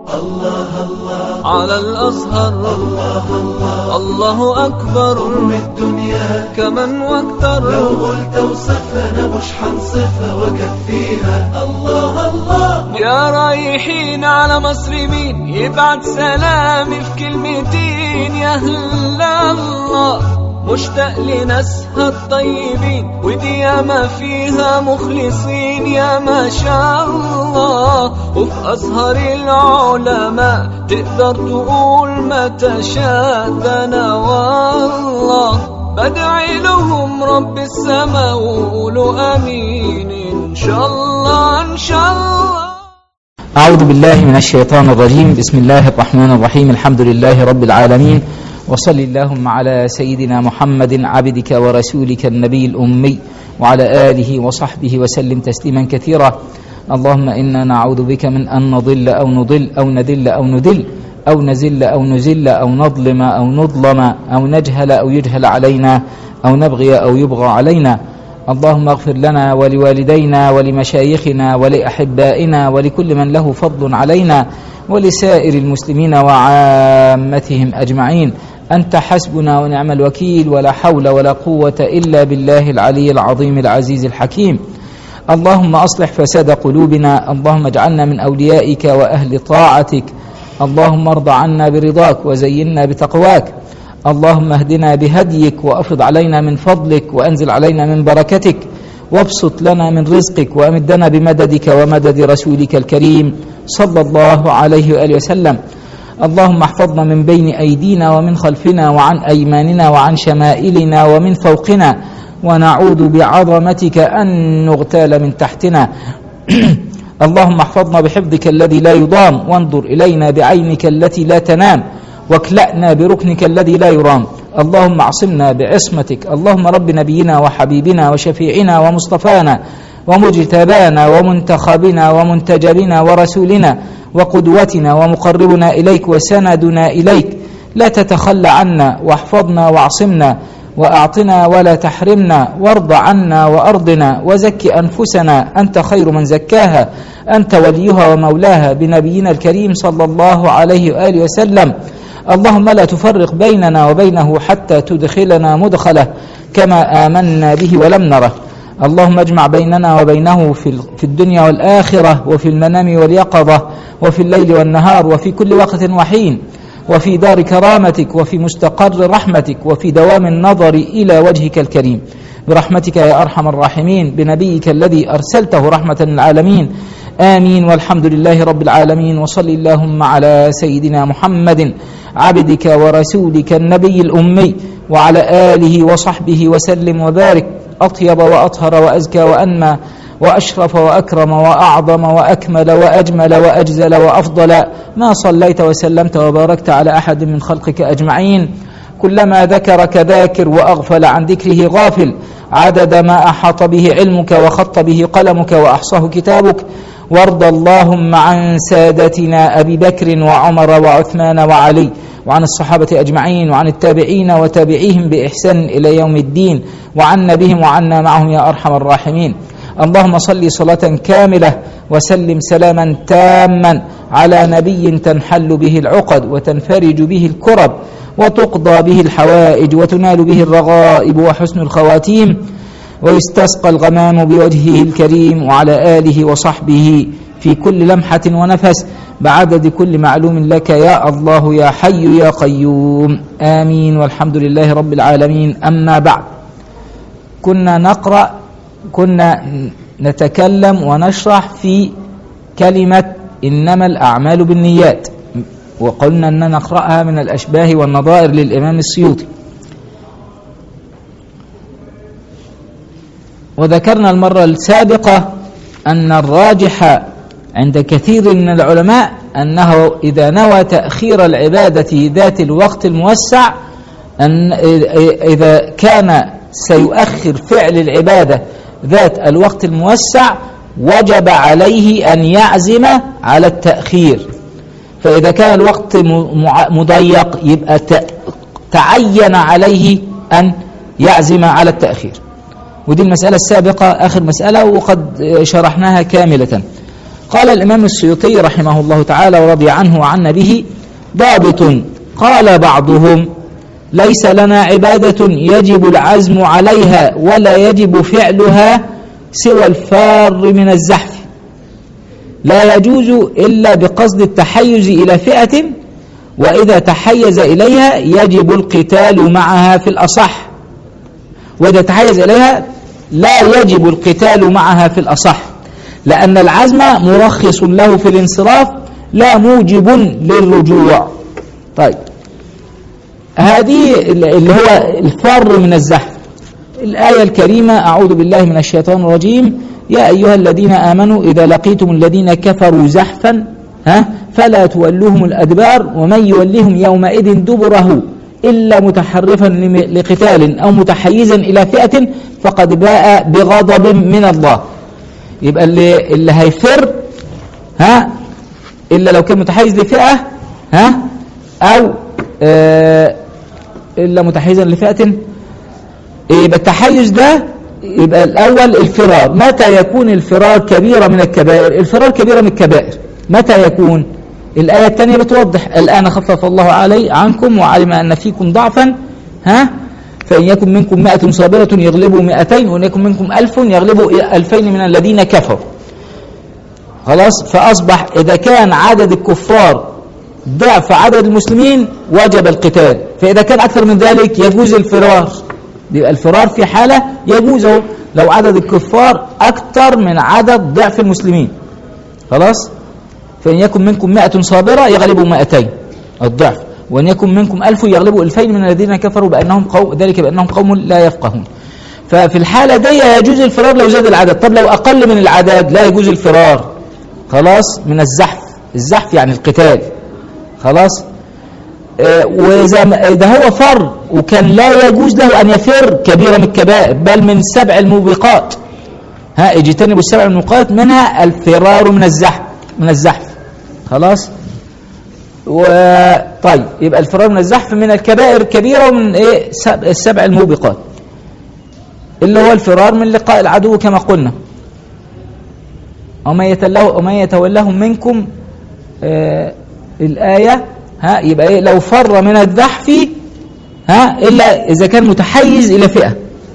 على الأزهر الله أكبر من الدنيا كمن واكتر لو قلت وصفها انا مش حنصفها واكفيها الله الله يا رايحين على مصر مين يبعت سلامي في كلمتين يا هلا الله مشتاق لناسها الطيبين ودي ياما فيها مخلصين يا ما شاء الله وفي أزهر العلماء تقدر تقول ما تشاء ده أنا والله بدعي لهم رب السما وقولوا امين ان شاء الله ان شاء الله أعوذ بالله من الشيطان الرجيم بسم الله الرحمن الرحيم الحمد لله رب العالمين وصل اللهم على سيدنا محمد عبدك ورسولك النبي الأمي وعلى آله وصحبه وسلم تسليما كثيرا اللهم إنا نعوذ بك من أن نضل أو نضل أو ندل أو ندل أو نزل أو نزل أو نظلم أو نظلم أو نجهل أو يجهل علينا أو نبغي أو يبغى علينا اللهم اغفر لنا ولوالدينا ولمشايخنا ولأحبائنا ولكل من له فضل علينا ولسائر المسلمين وعامتهم أجمعين أنت حسبنا ونعم الوكيل ولا حول ولا قوة إلا بالله العلي العظيم العزيز الحكيم اللهم أصلح فساد قلوبنا اللهم اجعلنا من أوليائك وأهل طاعتك اللهم ارض عنا برضاك وزينا بتقواك اللهم اهدنا بهديك وافض علينا من فضلك وانزل علينا من بركتك وابسط لنا من رزقك وامدنا بمددك ومدد رسولك الكريم صلى الله عليه واله وسلم اللهم احفظنا من بين ايدينا ومن خلفنا وعن ايماننا وعن شمائلنا ومن فوقنا ونعوذ بعظمتك ان نغتال من تحتنا اللهم احفظنا بحفظك الذي لا يضام وانظر الينا بعينك التي لا تنام واكلأنا بركنك الذي لا يرام اللهم اعصمنا بعصمتك اللهم رب نبينا وحبيبنا وشفيعنا ومصطفانا ومجتبانا ومنتخبنا ومنتجبنا ورسولنا وقدوتنا ومقربنا إليك وسندنا إليك لا تتخلى عنا واحفظنا واعصمنا وأعطنا ولا تحرمنا وارض عنا وأرضنا وزك أنفسنا أنت خير من زكاها أنت وليها ومولاها بنبينا الكريم صلى الله عليه وآله وسلم اللهم لا تفرق بيننا وبينه حتى تدخلنا مدخله كما آمنا به ولم نره اللهم اجمع بيننا وبينه في في الدنيا والآخرة وفي المنام واليقظة وفي الليل والنهار وفي كل وقت وحين وفي دار كرامتك وفي مستقر رحمتك وفي دوام النظر إلى وجهك الكريم برحمتك يا أرحم الراحمين بنبيك الذي أرسلته رحمة للعالمين آمين والحمد لله رب العالمين وصل اللهم على سيدنا محمد عبدك ورسولك النبي الأمي وعلى آله وصحبه وسلم وبارك أطيب وأطهر وأزكى وأنمى وأشرف وأكرم وأعظم وأكمل وأجمل وأجزل وأفضل ما صليت وسلمت وباركت على أحد من خلقك أجمعين كلما ذكرك ذاكر وأغفل عن ذكره غافل عدد ما أحاط به علمك وخط به قلمك وأحصاه كتابك وارض اللهم عن سادتنا أبي بكر وعمر وعثمان وعلي وعن الصحابة أجمعين وعن التابعين وتابعيهم بإحسان إلى يوم الدين وعنا بهم وعنا معهم يا أرحم الراحمين اللهم صل صلاة كاملة وسلم سلاما تاما على نبي تنحل به العقد وتنفرج به الكرب وتقضى به الحوائج وتنال به الرغائب وحسن الخواتيم ويستسقى الغمام بوجهه الكريم وعلى آله وصحبه في كل لمحة ونفس بعدد كل معلوم لك يا الله يا حي يا قيوم آمين والحمد لله رب العالمين أما بعد كنا نقرأ كنا نتكلم ونشرح في كلمة إنما الأعمال بالنيات وقلنا أن نقرأها من الأشباه والنظائر للإمام السيوطي وذكرنا المرة السابقة أن الراجح عند كثير من العلماء أنه إذا نوى تأخير العبادة ذات الوقت الموسع أن إذا كان سيؤخر فعل العبادة ذات الوقت الموسع وجب عليه أن يعزم على التأخير فإذا كان الوقت مضيق يبقى تعين عليه أن يعزم على التأخير ودي المسألة السابقة آخر مسألة وقد شرحناها كاملة قال الإمام السيوطي رحمه الله تعالى ورضي عنه وعنا به ضابط قال بعضهم ليس لنا عبادة يجب العزم عليها ولا يجب فعلها سوى الفار من الزحف لا يجوز إلا بقصد التحيز إلى فئة وإذا تحيز إليها يجب القتال معها في الأصح وإذا تحيز إليها لا يجب القتال معها في الأصح لأن العزم مرخص له في الانصراف لا موجب للرجوع طيب هذه اللي هو الفر من الزحف الآية الكريمة أعوذ بالله من الشيطان الرجيم يا أيها الذين آمنوا إذا لقيتم الذين كفروا زحفا ها فلا تولوهم الأدبار ومن يوليهم يومئذ دبره إلا متحرفا لقتال أو متحيزا إلى فئة فقد باء بغضب من الله يبقى اللي, اللي هيفر ها إلا لو كان متحيز لفئة ها أو آه إلا متحيزا لفئة يبقى التحيز ده يبقى الأول الفرار متى يكون الفرار كبيرة من الكبائر الفرار كبيرة من الكبائر متى يكون الآية الثانية بتوضح الآن خفف الله علي عنكم وعلم أن فيكم ضعفا ها فإن يكن منكم مائة صابرة يغلبوا مئتين وإن يكن منكم ألف يغلبوا ألفين من الذين كفروا خلاص فأصبح إذا كان عدد الكفار ضعف عدد المسلمين وجب القتال فإذا كان أكثر من ذلك يجوز الفرار يبقى الفرار في حالة يجوز لو عدد الكفار أكثر من عدد ضعف المسلمين خلاص فإن يكن منكم مائة صابرة يغلبوا مائتين الضعف وإن يكن منكم ألف يغلبوا ألفين من الذين كفروا بأنهم قوم ذلك بأنهم قوم لا يفقهون ففي الحالة دي يجوز الفرار لو زاد العدد طب لو أقل من العدد لا يجوز الفرار خلاص من الزحف الزحف يعني القتال خلاص آه وإذا ده هو فر وكان لا يجوز له أن يفر كبيرة من الكبائر بل من سبع الموبقات ها اجتنبوا السبع الموبقات منها الفرار من الزحف من الزحف خلاص وطيب يبقى الفرار من الزحف من الكبائر الكبيرة ومن ايه السبع الموبقات اللي هو الفرار من لقاء العدو كما قلنا وما يتولاه وما يتولاهم منكم آه الآية ها يبقى ايه لو فر من الزحف ها إلا إذا كان متحيز إلى فئة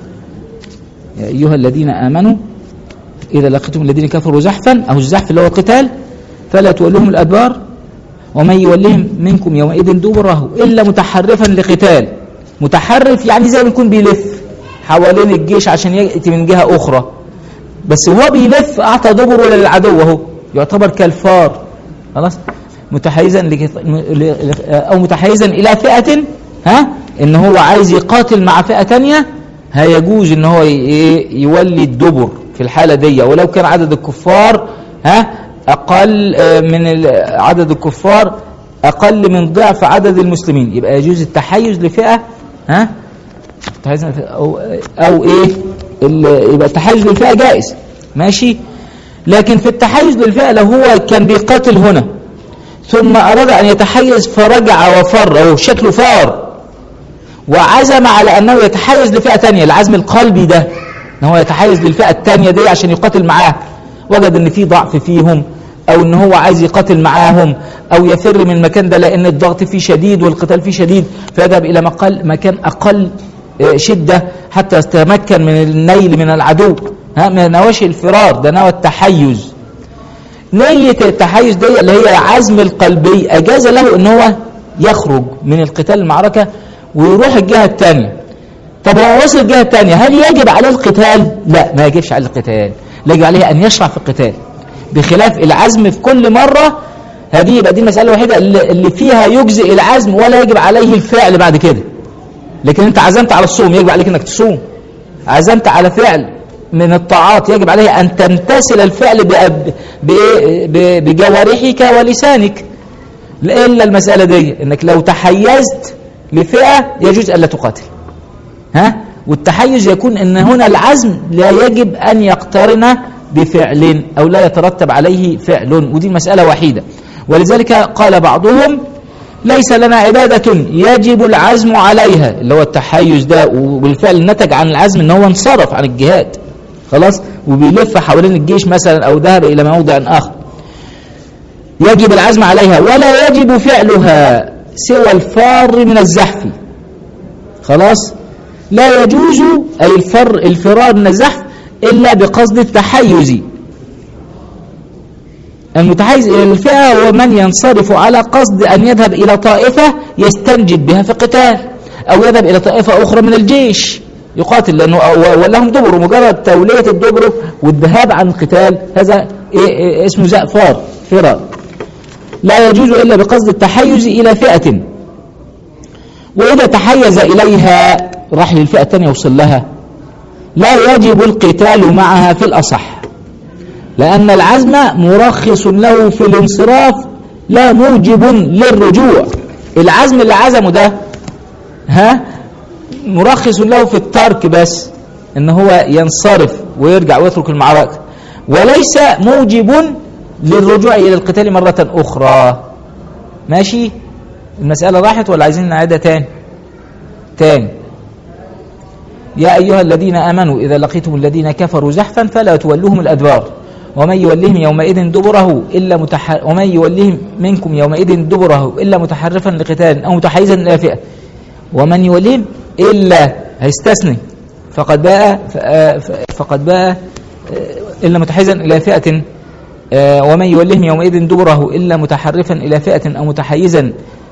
يا أيها الذين آمنوا إذا لقيتم الذين كفروا زحفا أو الزحف اللي هو القتال فلا تولوهم الأدبار ومن يوليهم منكم يومئذ دبره إلا متحرفا لقتال متحرف يعني زي ما يكون بيلف حوالين الجيش عشان يأتي من جهة أخرى بس هو بيلف أعطى دبره للعدو أهو يعتبر كالفار خلاص متحيزا لك... أو متحيزا إلى فئة ها إن هو عايز يقاتل مع فئة تانية هيجوز إن هو يولي الدبر في الحالة دي ولو كان عدد الكفار ها أقل من عدد الكفار أقل من ضعف عدد المسلمين يبقى يجوز التحيز لفئة ها أو, أو إيه يبقى التحيز للفئة جائز ماشي لكن في التحيز للفئة لو هو كان بيقاتل هنا ثم أراد أن يتحيز فرجع وفر أو شكله فار وعزم على أنه يتحيز لفئة تانية العزم القلبي ده ان هو يتحيز للفئة التانية دي عشان يقاتل معاها وجد ان في ضعف فيهم او ان هو عايز يقاتل معاهم او يفر من المكان ده لان الضغط فيه شديد والقتال فيه شديد فيذهب الى مقال مكان اقل شدة حتى يتمكن من النيل من العدو ها من نواشي الفرار ده نوى التحيز نية التحيز دي اللي هي عزم القلبي اجاز له ان هو يخرج من القتال المعركة ويروح الجهة الثانية طب هو وصل الجهة الثانية هل يجب عليه القتال؟ لا ما يجبش عليه القتال لا يجب عليه أن يشرع في القتال بخلاف العزم في كل مرة هذه يبقى دي المسألة الوحيدة اللي فيها يجزئ العزم ولا يجب عليه الفعل بعد كده لكن انت عزمت على الصوم يجب عليك انك تصوم عزمت على فعل من الطاعات يجب عليه أن تمتثل الفعل بجوارحك ولسانك إلا المسألة دي انك لو تحيزت لفئة يجوز ألا تقاتل ها والتحيز يكون ان هنا العزم لا يجب ان يقترن بفعل او لا يترتب عليه فعل ودي مسألة وحيدة ولذلك قال بعضهم ليس لنا عبادة يجب العزم عليها اللي هو التحيز ده وبالفعل نتج عن العزم ان هو انصرف عن الجهاد خلاص وبيلف حوالين الجيش مثلا او ذهب الى موضع اخر يجب العزم عليها ولا يجب فعلها سوى الفار من الزحف خلاص لا يجوز أي الفر الفرار من الزحف إلا بقصد التحيز المتحيز إلى الفئة هو من ينصرف على قصد أن يذهب إلى طائفة يستنجد بها في قتال أو يذهب إلى طائفة أخرى من الجيش يقاتل لأنه ولهم دبر مجرد تولية الدبر والذهاب عن القتال هذا إيه إيه اسمه زأفار فرار لا يجوز إلا بقصد التحيز إلى فئة وإذا تحيز إليها راح للفئة الثانية وصل لها لا يجب القتال معها في الأصح لأن العزم مرخص له في الانصراف لا موجب للرجوع العزم اللي عزمه ده ها مرخص له في الترك بس ان هو ينصرف ويرجع ويترك المعركة وليس موجب للرجوع الى القتال مرة اخرى ماشي المسألة راحت ولا عايزين نعيدها تاني تاني يا أيها الذين آمنوا إذا لقيتم الذين كفروا زحفا فلا تولوهم الأدبار ومن يولهم يومئذ دبره إلا متحر ومن يولهم منكم يومئذ دبره إلا متحرفا لقتال أو متحيزا إلى فئة ومن يولهم إلا هيستثني فقد باء فقد باء إلا متحيزا إلى فئة ومن يولهم يومئذ دبره إلا متحرفا إلى فئة أو متحيزا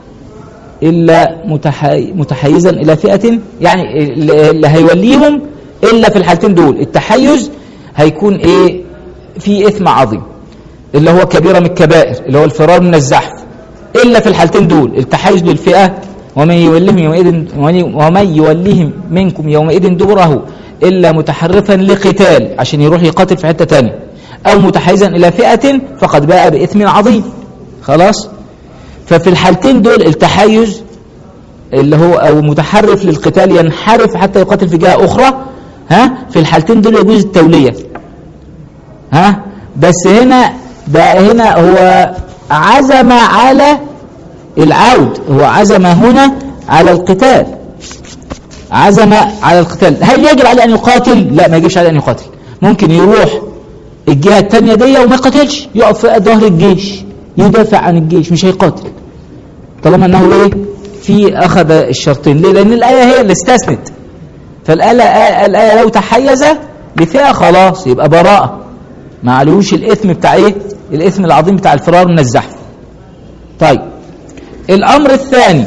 إلا متحيزا إلى فئة يعني اللي هيوليهم إلا في الحالتين دول التحيز هيكون إيه في إثم عظيم اللي هو كبيرة من الكبائر اللي هو الفرار من الزحف إلا في الحالتين دول التحيز للفئة ومن يولهم يومئذ ومن يولهم منكم يومئذ دبره إلا متحرفا لقتال عشان يروح يقاتل في حتة تانية أو متحيزا إلى فئة فقد باء بإثم عظيم خلاص ففي الحالتين دول التحيز اللي هو أو متحرف للقتال ينحرف حتى يقاتل في جهة أخرى ها في الحالتين دول يجوز التولية ها بس هنا ده هنا هو عزم على العود هو عزم هنا على القتال عزم على القتال هل يجب عليه أن يقاتل لا ما يجبش عليه أن يقاتل ممكن يروح الجهة الثانية دي وما يقاتلش يقف في ظهر الجيش يدافع عن الجيش مش هيقاتل طالما انه ايه في اخذ الشرطين ليه لان الايه هي اللي استثنت فالايه الايه لو تحيز لفئه خلاص يبقى براءه ما عليهوش الاثم بتاع ايه الاثم العظيم بتاع الفرار من الزحف طيب الامر الثاني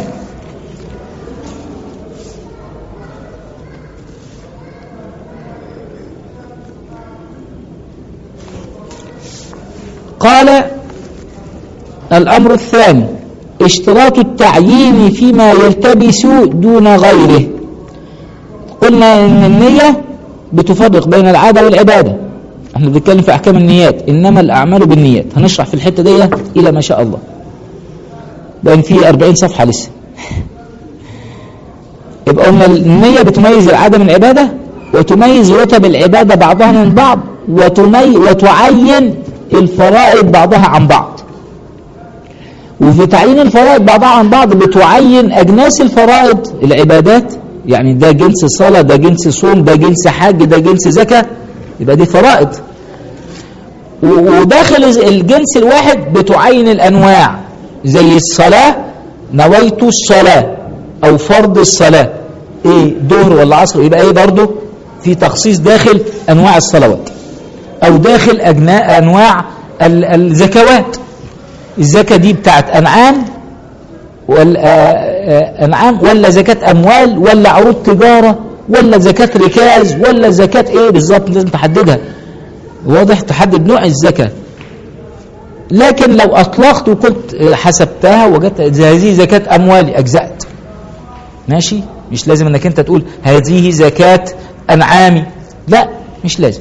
قال الأمر الثاني اشتراط التعيين فيما يلتبس دون غيره قلنا ان النية بتفرق بين العادة والعبادة احنا بنتكلم في احكام النيات انما الاعمال بالنيات هنشرح في الحتة دي الى ما شاء الله بين في 40 صفحة لسه يبقى قلنا النية بتميز العادة من العبادة وتميز رتب العبادة بعضها من بعض وتمي وتعين الفرائض بعضها عن بعض وفي تعيين الفرائض بعضها عن بعض بتعين أجناس الفرائض العبادات يعني ده جنس صلاة ده جنس صوم ده جنس حج ده جنس زكاة يبقى دي فرائض وداخل الجنس الواحد بتعين الأنواع زي الصلاة نويت الصلاة أو فرض الصلاة إيه ظهر ولا عصر يبقى إيه برضه في تخصيص داخل أنواع الصلوات أو داخل أجناء أنواع الزكوات الزكاة دي بتاعت أنعام ولا أنعام ولا زكاة أموال ولا عروض تجارة ولا زكاة ركاز ولا زكاة إيه بالظبط لازم تحددها واضح تحدد نوع الزكاة لكن لو أطلقت وكنت حسبتها وجدت هذه زكاة أموالي أجزأت ماشي مش لازم انك انت تقول هذه زكاة أنعامي لا مش لازم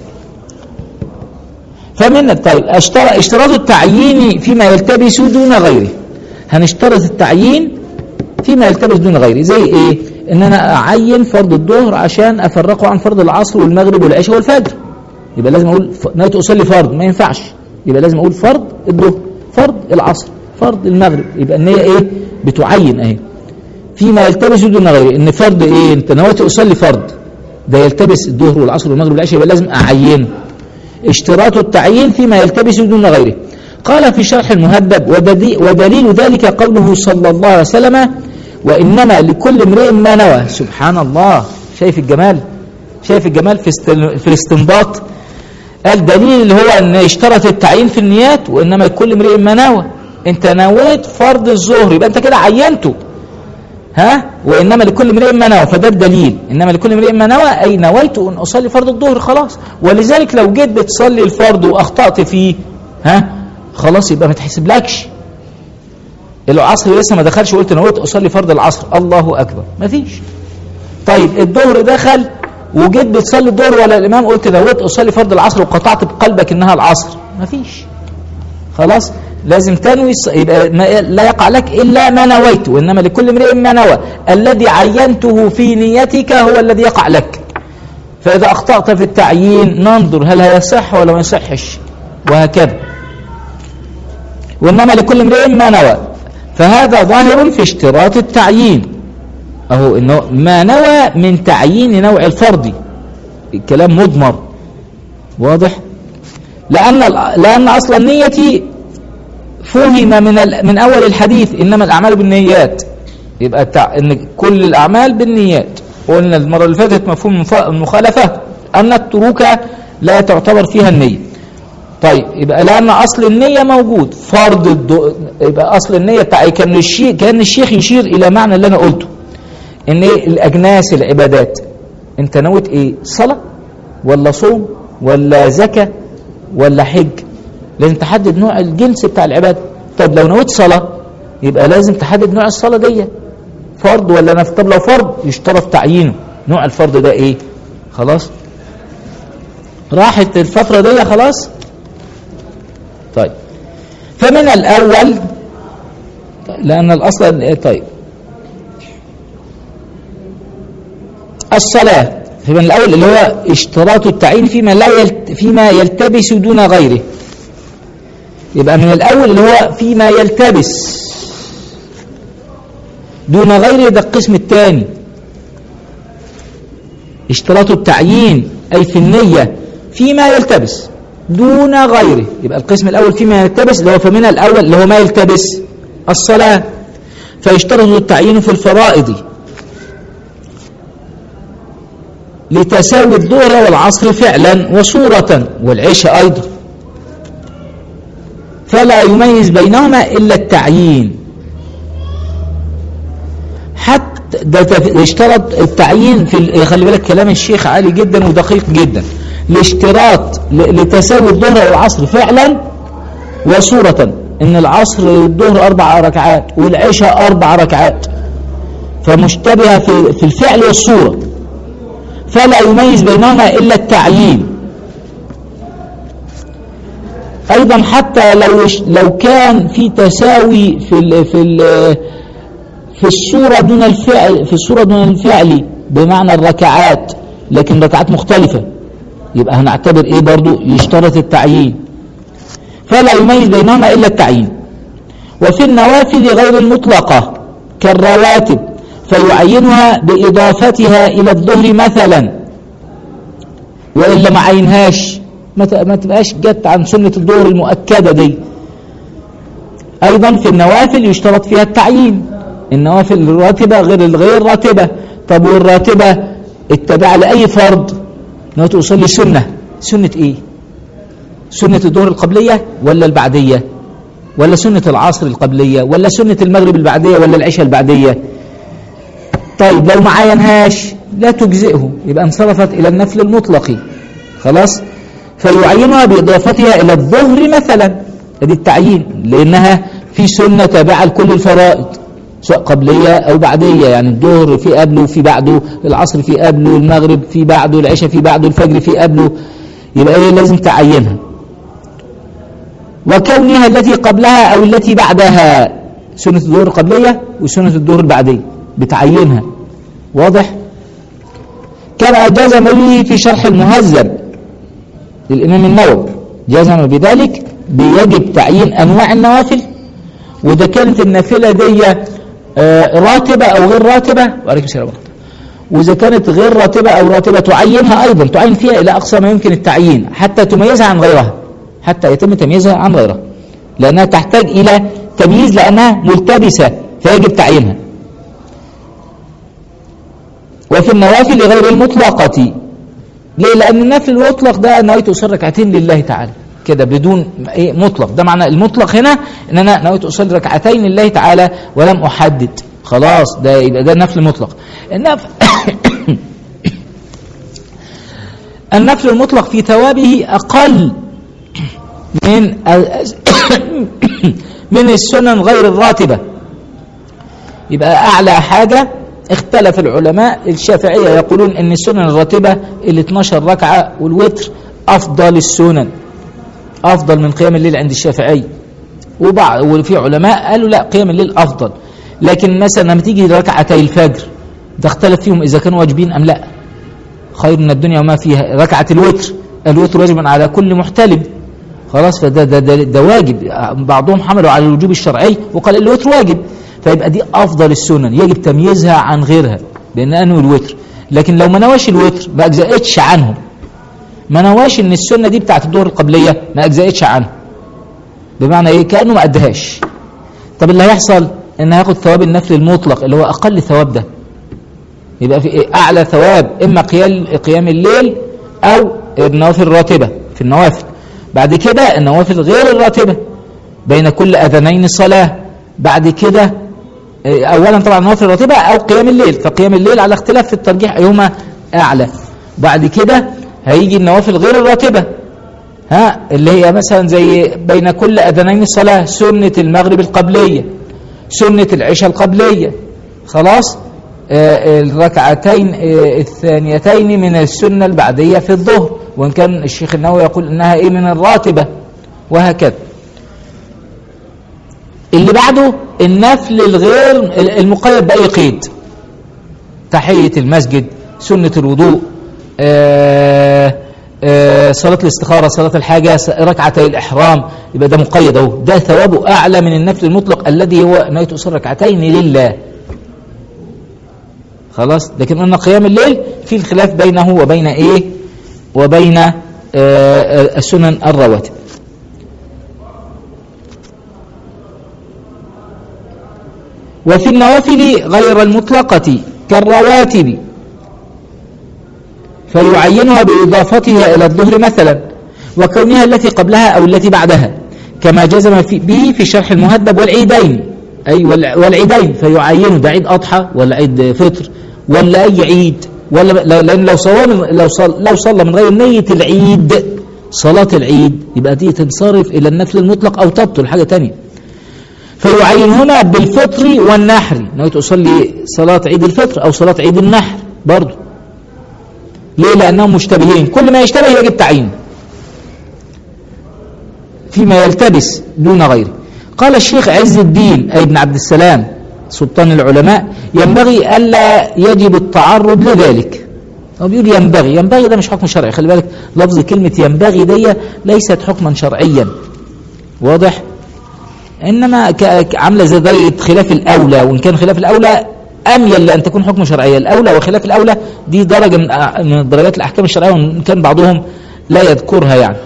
فمن طيب اشتراط التعيين فيما يلتبس دون غيره هنشترط التعيين فيما يلتبس دون غيره زي ايه ان انا اعين فرض الظهر عشان افرقه عن فرض العصر والمغرب والعشاء والفجر يبقى لازم اقول نويت اصلي فرض ما ينفعش يبقى لازم اقول فرض الظهر فرض العصر فرض المغرب يبقى النية ايه بتعين اهي فيما يلتبس دون غيره ان فرض ايه انت نويت اصلي فرض ده يلتبس الظهر والعصر والمغرب والعشاء يبقى لازم اعينه اشتراط التعيين فيما يلتبس دون غيره قال في شرح المهذب ودلي- ودليل ذلك قوله صلى الله عليه وسلم وإنما لكل امرئ ما نوى سبحان الله شايف الجمال شايف الجمال في است- في الاستنباط قال دليل اللي هو ان اشترط التعيين في النيات وانما لكل امرئ ما نوى انت نويت فرض الظهر يبقى انت كده عينته ها وانما لكل امرئ ما نوى فده الدليل انما لكل امرئ ما نوى اي نويت ان اصلي فرض الظهر خلاص ولذلك لو جيت بتصلي الفرض واخطات فيه ها خلاص يبقى ما تحسبلكش العصر لسه ما دخلش وقلت نويت اصلي فرض العصر الله اكبر ما فيش طيب الظهر دخل وجيت بتصلي الظهر ولا الامام قلت نويت اصلي فرض العصر وقطعت بقلبك انها العصر ما فيش خلاص لازم تنوي الص- يبقى ما لا يقع لك الا ما نويت وانما لكل امرئ ما نوى الذي عينته في نيتك هو الذي يقع لك فاذا اخطات في التعيين ننظر هل هيصح ولا ما يصحش وهكذا وانما لكل امرئ ما نوى فهذا ظاهر في اشتراط التعيين اهو انه ما نوى من تعيين نوع الفرض الكلام مضمر واضح لأن لأن أصل النية فهم من ال- من أول الحديث إنما الأعمال بالنيات يبقى التع... إن كل الأعمال بالنيات قلنا المرة اللي فاتت مفهوم المف- المخالفة أن التروك لا تعتبر فيها النية طيب يبقى لأن أصل النية موجود فرض الدو... يبقى أصل النية بتاع كان الشيخ كان الشيخ يشير إلى معنى اللي أنا قلته إن إيه الأجناس العبادات أنت نويت إيه صلاة ولا صوم ولا زكاة ولا حج لازم تحدد نوع الجنس بتاع العبادة طب لو نويت صلاة يبقى لازم تحدد نوع الصلاة دي فرض ولا نفل طب لو فرض يشترط تعيينه نوع الفرض ده ايه خلاص راحت الفترة دي خلاص طيب فمن الأول لأن الأصل طيب الصلاة فمن الأول اللي هو اشتراط التعيين فيما لا يلت فيما يلتبس دون غيره يبقى من الأول اللي هو فيما يلتبس دون غيره ده القسم الثاني اشتراط التعيين أي في النية فيما يلتبس دون غيره يبقى القسم الأول فيما يلتبس اللي هو فمن الأول اللي هو ما يلتبس الصلاة فيشترط التعيين في الفرائض لتساوي الظهر والعصر فعلا وصورة والعشاء أيضا فلا يميز بينهما إلا التعيين حتى ده تف- اشترط التعيين في ال- خلي بالك كلام الشيخ عالي جدا ودقيق جدا الاشتراط ل- لتساوي الظهر والعصر فعلا وصورة ان العصر الظهر اربع ركعات والعشاء اربع ركعات فمشتبهة في في الفعل والصورة فلا يميز بينهما إلا التعيين أيضا حتى لو يش- لو كان في تساوي في ال في ال في الصورة دون الفعل في الصورة دون الفعل بمعنى الركعات لكن ركعات مختلفة يبقى هنعتبر ايه برضو يشترط التعيين فلا يميز بينهما إلا التعيين وفي النوافل غير المطلقة كالرواتب فيعينها بإضافتها إلى الظهر مثلا وإلا ما عينهاش ما ت- ما تبقاش جت عن سنة الظهر المؤكدة دي أيضا في النوافل يشترط فيها التعيين النوافل الراتبة غير الغير راتبة طب والراتبة اتبع لأي فرض انه تصلي سنة سنة ايه سنة الظهر القبلية ولا البعدية ولا سنة العصر القبلية ولا سنة المغرب البعدية ولا العشاء البعدية طيب لو ما عينهاش لا تجزئه يبقى انصرفت إلى النفل المطلق خلاص فيعينها بإضافتها إلى الظهر مثلا ادي التعيين لأنها في سنة تابعة لكل الفرائض سواء قبلية أو بعدية يعني الظهر في قبله وفي بعده العصر في قبله المغرب في بعده العشاء في بعده الفجر في قبله يبقى ايه لازم تعينها وكونها التي قبلها أو التي بعدها سنة الظهر القبلية وسنة الظهر البعدية بتعينها واضح كما جزم به في شرح المهذب للإمام النووي جزم بذلك بيجب تعيين أنواع النوافل وإذا كانت النافلة دي آه، راتبة أو غير راتبة وعليكم السلام ورحمة الله. وإذا كانت غير راتبة أو راتبة تعينها أيضا تعين فيها إلى أقصى ما يمكن التعيين حتى تميزها عن غيرها حتى يتم تمييزها عن غيرها لأنها تحتاج إلى تمييز لأنها ملتبسة فيجب تعيينها وفي النوافل غير المطلقة ليه؟ لأن النفل المطلق ده نويت أصلي ركعتين لله تعالى كده بدون ايه مطلق ده معنى المطلق هنا ان انا نويت اصلي ركعتين لله تعالى ولم احدد خلاص ده يبقى ده نفل مطلق النفل النفل المطلق في ثوابه اقل من من السنن غير الراتبه يبقى اعلى حاجه اختلف العلماء الشافعيه يقولون ان السنن الراتبه ال 12 ركعه والوتر افضل السنن افضل من قيام الليل عند الشافعي وبعض وفي علماء قالوا لا قيام الليل افضل لكن مثلا لما تيجي ركعتي الفجر تختلف فيهم اذا كانوا واجبين ام لا خير من الدنيا وما فيها ركعه الوتر الوتر واجب على كل محتلم خلاص فده ده, ده, ده واجب بعضهم حملوا على الوجوب الشرعي وقال الوتر واجب فيبقى دي افضل السنن يجب تمييزها عن غيرها بان انه الوتر لكن لو ما نواش الوتر ما اجزأتش عنهم ما نواش ان السنه دي بتاعت الظهر القبليه ما اجزأتش عنه بمعنى ايه كانه ما ادهاش طب اللي هيحصل ان هياخد ثواب النفل المطلق اللي هو اقل ثواب ده يبقى في إيه؟ اعلى ثواب اما قيام قيام الليل او النوافل الراتبه في النوافل بعد كده النوافل غير الراتبه بين كل اذانين صلاه بعد كده إيه، اولا طبعا النوافل الراتبه او قيام الليل فقيام الليل على اختلاف في الترجيح ايهما اعلى بعد كده هيجي النوافل غير الراتبه ها اللي هي مثلا زي بين كل اذانين صلاه سنه المغرب القبليه سنه العشاء القبليه خلاص آه الركعتين آه الثانيتين من السنه البعديه في الظهر وان كان الشيخ النووي يقول انها ايه من الراتبه وهكذا اللي بعده النفل الغير المقيد باي قيد تحيه المسجد سنه الوضوء آه آه صلاة الاستخارة صلاة الحاجة ركعتي الإحرام يبقى ده مقيد أهو ده ثوابه أعلى من النفل المطلق الذي هو نويت أصلي ركعتين لله خلاص لكن قلنا قيام الليل في الخلاف بينه وبين إيه وبين آه السنن الرواتب وفي النوافل غير المطلقة كالرواتب فيعينها بإضافتها إلى الظهر مثلا وكونها التي قبلها أو التي بعدها كما جزم في به في شرح المهذب والعيدين أي والعيدين فيعين ده عيد أضحى ولا عيد فطر ولا أي عيد ولا لأن لو صلى لو صلى لو صلى من غير نية العيد صلاة العيد يبقى دي تنصرف إلى النفل المطلق أو تبطل حاجة تانية فيعين هنا بالفطر والنحر نويت أصلي صلاة عيد الفطر أو صلاة عيد النحر برضه ليه لأنهم مشتبهين كل ما يشتبه يجب تعيينه فيما يلتبس دون غيره قال الشيخ عز الدين أي ابن عبد السلام سلطان العلماء ينبغي ألا يجب التعرض لذلك هو بيقول ينبغي ينبغي ده مش حكم شرعي خلي بالك لفظ كلمة ينبغي دي ليست حكما شرعيا واضح إنما عاملة زي درجة خلاف الأولى وإن كان خلاف الأولى أميل لأن تكون حكم شرعية الأولى وخلاف الأولى دي درجة من من درجات الأحكام الشرعية وإن كان بعضهم لا يذكرها يعني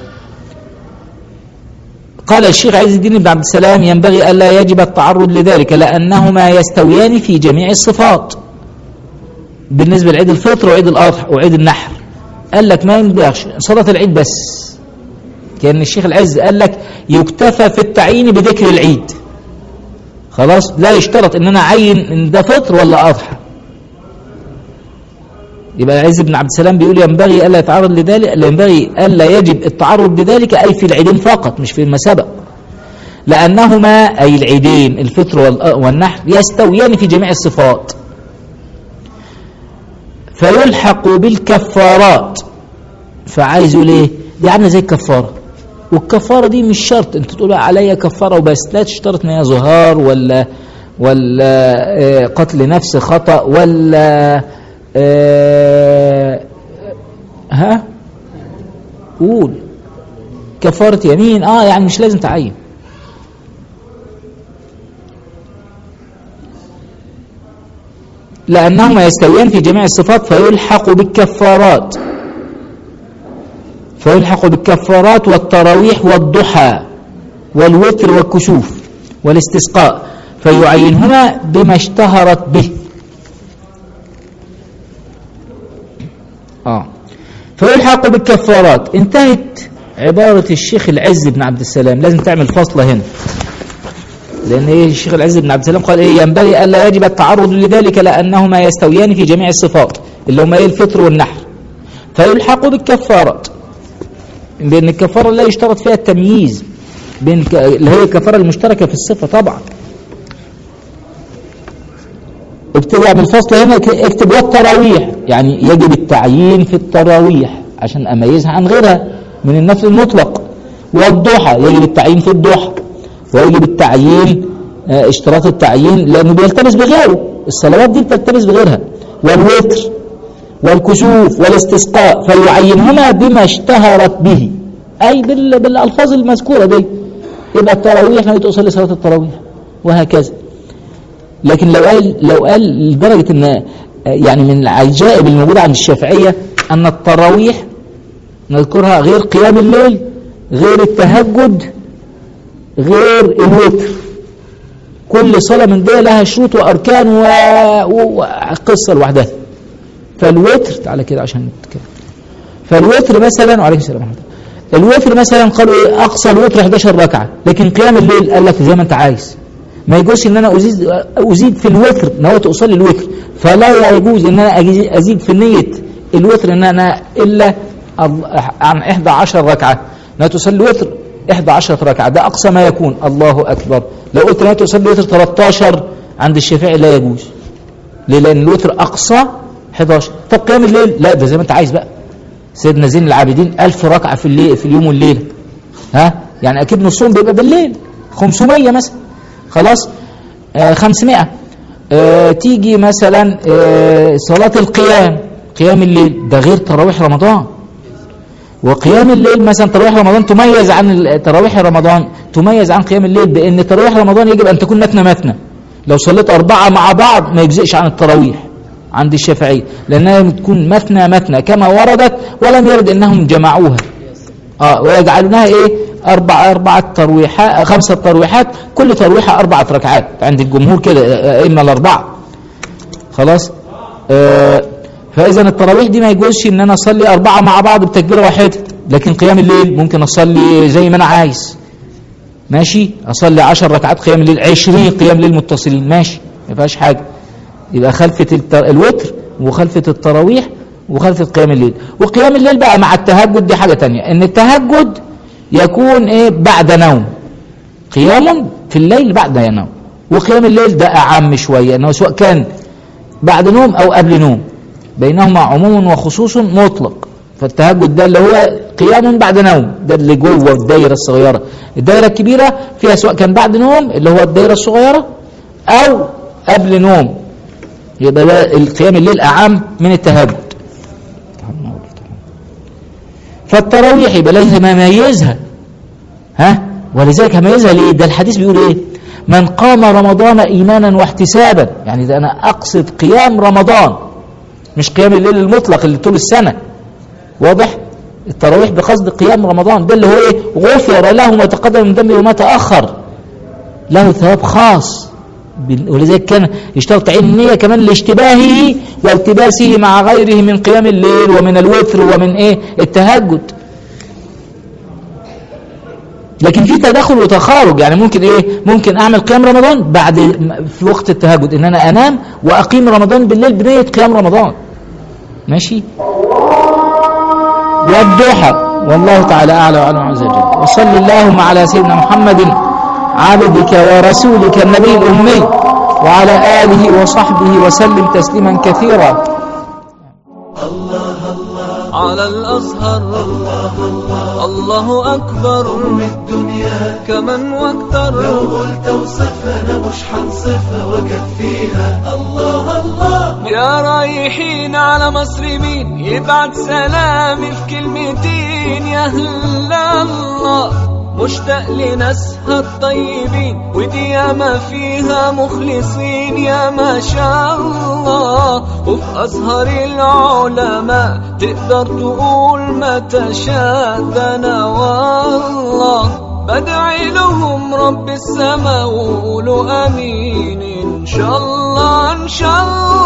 قال الشيخ عز الدين بن عبد السلام ينبغي ألا يجب التعرض لذلك لأنهما يستويان في جميع الصفات بالنسبة لعيد الفطر وعيد الأضحى وعيد النحر قال لك ما ينبغيش صلاة العيد بس كان الشيخ العز قال لك يكتفى في التعيين بذكر العيد خلاص لا يشترط ان انا اعين ان ده فطر ولا اضحى يبقى عز بن عبد السلام بيقول ينبغي الا يتعرض لذلك ينبغي الا يجب التعرض لذلك اي في العيدين فقط مش في ما سبق لانهما اي العيدين الفطر والنحر يستويان في جميع الصفات فيلحق بالكفارات فعايز يقول ايه دي عامله زي الكفاره والكفاره دي مش شرط انت تقول عليا كفاره وبس لا تشترط ان هي ظهار ولا ولا قتل نفس خطا ولا ها قول كفاره يمين اه يعني مش لازم تعين لأنهما يستويان في جميع الصفات فيلحق بالكفارات فيلحق بالكفارات والتراويح والضحى والوتر والكسوف والاستسقاء فيعينهما بما اشتهرت به آه فيلحق بالكفارات انتهت عبارة الشيخ العز بن عبد السلام لازم تعمل فصلة هنا لأن إيه الشيخ العز بن عبد السلام قال إيه ينبغي ألا يجب التعرض لذلك لأنهما يستويان في جميع الصفات اللي هما إيه الفطر والنحر فيلحق بالكفارات لأن الكفارة لا يشترط فيها التمييز بين ك... اللي هي الكفارة المشتركة في الصفة طبعا اكتب من الفصل هنا اكتب والتراويح يعني يجب التعيين في التراويح عشان أميزها عن غيرها من النفل المطلق والضحى يجب التعيين في الضحى ويجب التعيين اه اشتراط التعيين لأنه بيلتبس بغيره الصلوات دي بتلتبس بغيرها والوتر والكسوف والاستسقاء فيعينهما بما اشتهرت به أي بال... بالألفاظ المذكورة دي يبقى التراويح لما تصلي صلاة التراويح وهكذا لكن لو قال لو قال لدرجة ان يعني من العجائب الموجودة عند الشافعية أن التراويح نذكرها غير قيام الليل غير التهجد غير الوتر كل صلاة من دي لها شروط وأركان وقصة لوحدها فالوتر تعالى كده عشان نتكلم فالوتر مثلا وعليكم السلام ورحمة الله الوتر مثلا قالوا ايه اقصى الوتر 11 ركعه لكن قيام الليل قال لك زي ما انت عايز ما يجوزش ان انا ازيد ازيد في الوتر نويت اصلي الوتر فلا يجوز ان انا ازيد في نيه الوتر ان انا الا عن 11 ركعه نويت اصلي الوتر 11 ركعه ده اقصى ما يكون الله اكبر لو قلت نويت اصلي الوتر 13 عند الشافعي لا يجوز ليه لان الوتر اقصى 11 طب قيام الليل لا ده زي ما انت عايز بقى سيدنا زين العابدين ألف ركعة في الليل في اليوم والليلة ها يعني أكيد نصهم بيبقى بالليل 500 مثلا خلاص آه 500 آه تيجي مثلا آه صلاة القيام قيام الليل ده غير تراويح رمضان وقيام الليل مثلا تراويح رمضان تميز عن تراويح رمضان تميز عن قيام الليل بأن تراويح رمضان يجب أن تكون متنة متنة لو صليت أربعة مع بعض ما يجزئش عن التراويح عند الشافعية لأنها تكون مثنى مثنى كما وردت ولم يرد أنهم جمعوها آه ويجعلونها إيه أربع أربعة ترويحات خمسة ترويحات كل ترويحة أربعة ركعات عند الجمهور كده إما الأربعة خلاص آه فإذا التراويح دي ما يجوزش إن أنا أصلي أربعة مع بعض بتكبيرة واحدة لكن قيام الليل ممكن أصلي زي ما أنا عايز ماشي أصلي عشر ركعات قيام الليل عشرين قيام الليل متصلين ماشي ما فيهاش حاجة يبقى خلفة الوتر وخلفة التراويح وخلفة قيام الليل وقيام الليل بقى مع التهجد دي حاجة تانية ان التهجد يكون ايه بعد نوم قيام في الليل بعد نوم وقيام الليل ده اعم شوية انه سواء كان بعد نوم او قبل نوم بينهما عموم وخصوص مطلق فالتهجد ده اللي هو قيام بعد نوم ده اللي جوه الدايرة الصغيرة الدايرة الكبيرة فيها سواء كان بعد نوم اللي هو الدايرة الصغيرة او قبل نوم يبقى ده القيام الليل أعم من التهجد فالتراويح يبقى لازم اميزها ها ولذلك اميزها ليه ده الحديث بيقول ايه من قام رمضان ايمانا واحتسابا يعني ده انا اقصد قيام رمضان مش قيام الليل المطلق اللي طول السنه واضح التراويح بقصد قيام رمضان ده اللي هو ايه غفر له ما تقدم من ذنبه وما تاخر له ثواب خاص ولذلك كان يشترط تعيين النية كمان لاشتباهه والتباسه مع غيره من قيام الليل ومن الوتر ومن ايه التهجد لكن في تداخل وتخارج يعني ممكن ايه ممكن اعمل قيام رمضان بعد في وقت التهجد ان انا انام واقيم رمضان بالليل بنية قيام رمضان ماشي والضحى والله تعالى اعلى واعلم عز وجل وصلى اللهم على سيدنا محمد عبدك ورسولك النبي الأمي وعلى آله وصحبه وسلم تسليما كثيرا على الأزهر الله أكبر من الدنيا كمن واكتر لو قلت وصفها انا مش حنصفها وكفيها الله الله يا رايحين على مصر مين يبعت سلامي في كلمتين يا هلا الله مشتاق لناسها الطيبين ودي ياما فيها مخلصين يا ما شاء الله وفي أزهر العلماء تقدر تقول ما تشاء ده أنا والله بدعي لهم رب السما وقولوا امين ان شاء الله ان شاء الله